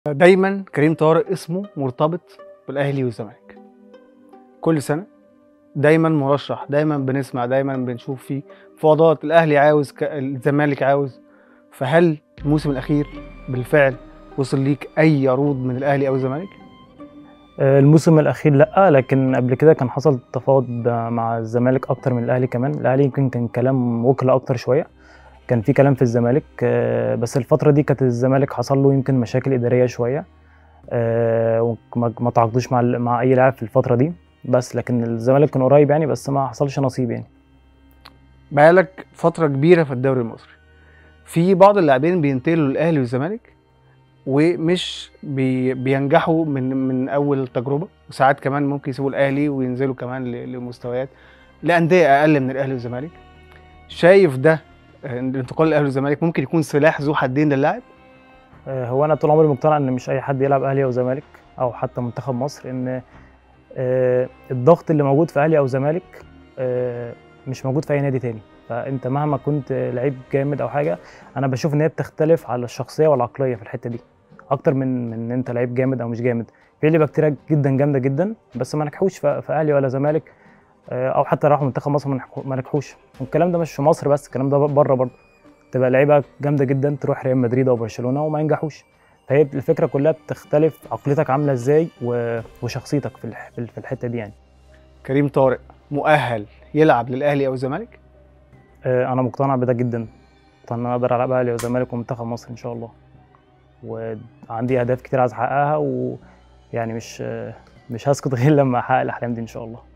دايما كريم طارق اسمه مرتبط بالاهلي والزمالك كل سنه دايما مرشح دايما بنسمع دايما بنشوف فيه فوضات الاهلي عاوز ك- الزمالك عاوز فهل الموسم الاخير بالفعل وصل ليك اي عروض من الاهلي او الزمالك آه، الموسم الاخير لا لكن قبل كده كان حصل تفاوض مع الزمالك اكتر من الاهلي كمان الاهلي يمكن كان كلام وكلاء اكتر شويه كان في كلام في الزمالك آه، بس الفتره دي كانت الزمالك حصل له يمكن مشاكل اداريه شويه آه، وما ما تعاقدوش مع ال- مع اي لاعب في الفتره دي بس لكن الزمالك كان قريب يعني بس ما حصلش نصيب يعني بقالك فتره كبيره في الدوري المصري في بعض اللاعبين بينتقلوا للاهلي والزمالك ومش بي بينجحوا من من اول تجربه وساعات كمان ممكن يسيبوا الاهلي وينزلوا كمان ل- لمستويات لانديه اقل من الاهلي والزمالك شايف ده آه، الانتقال للاهلي والزمالك ممكن يكون سلاح ذو حدين للاعب آه، هو انا طول عمري مقتنع ان مش اي حد يلعب اهلي او زمالك او حتى منتخب مصر ان آه، الضغط اللي موجود في اهلي او زمالك آه، مش موجود في اي نادي تاني فانت مهما كنت لعيب جامد او حاجه انا بشوف ان هي بتختلف على الشخصيه والعقليه في الحته دي اكتر من من ان انت لعيب جامد او مش جامد في لعيبه كتير جدا جامده جدا بس ما نجحوش في في اهلي ولا زمالك آه، او حتى راحوا منتخب مصر ما نجحو- ما نجحوش والكلام ده مش في مصر بس الكلام ده بره برضه تبقى لعيبه جامده جدا تروح ريال مدريد او برشلونه وما ينجحوش فهي الفكره كلها بتختلف عقليتك عامله ازاي و- وشخصيتك في الح- في الحته دي يعني كريم طارق مؤهل يلعب للاهلي او الزمالك آه، انا مقتنع بده جدا مقتنع ان انا اقدر العب اهلي وزمالك ومنتخب مصر ان شاء الله وعندي اهداف كتير عايز احققها ويعني مش آه، مش هسكت غير لما احقق الاحلام دي ان شاء الله